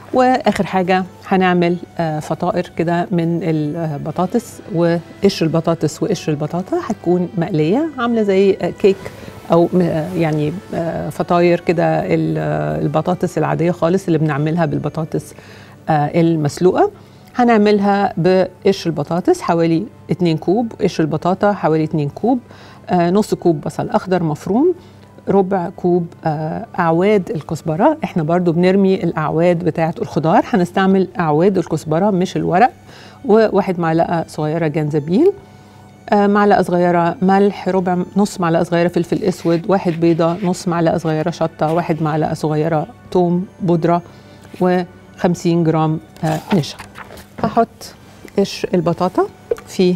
واخر حاجه هنعمل آه، فطائر كده من البطاطس وقشر البطاطس وقشر البطاطا هتكون مقليه عامله زي آه، كيك او م- آه، يعني آه، فطاير كده ال- آه، البطاطس العاديه خالص اللي بنعملها بالبطاطس آه، المسلوقه هنعملها بقشر البطاطس حوالي 2 كوب قشر البطاطا حوالي 2 كوب آه، نص كوب بصل اخضر مفروم ربع كوب آه، اعواد الكزبره احنا برضو بنرمي الاعواد بتاعه الخضار هنستعمل اعواد الكزبره مش الورق وواحد معلقه صغيره جنزبيل آه، معلقه صغيره ملح ربع نص معلقه صغيره فلفل اسود واحد بيضه نص معلقه صغيره شطه واحد معلقه صغيره توم بودره و50 جرام آه، نشا هحط قشر البطاطا في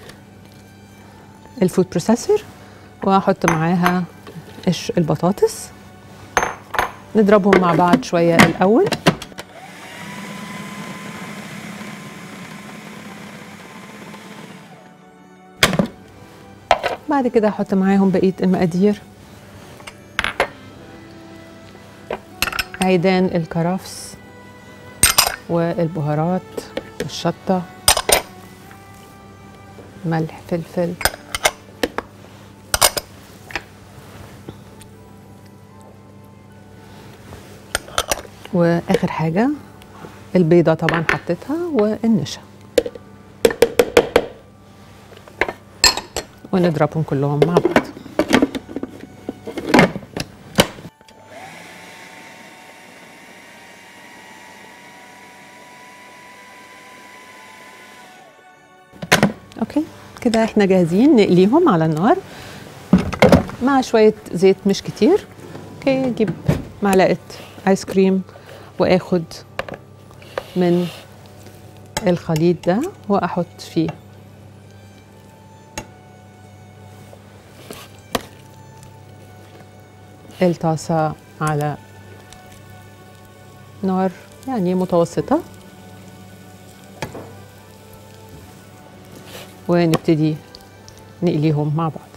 الفود بروسيسور وهحط معاها قشر البطاطس نضربهم مع بعض شويه الاول بعد كده هحط معاهم بقيه المقادير عيدان الكرفس والبهارات والشطه ملح فلفل واخر حاجه البيضه طبعا حطيتها والنشا ونضربهم كلهم مع بعض اوكي كده احنا جاهزين نقليهم على النار مع شويه زيت مش كتير اوكي اجيب معلقه ايس كريم واخد من الخليط ده واحط فيه الطاسة على نار يعني متوسطة ونبتدي نقليهم مع بعض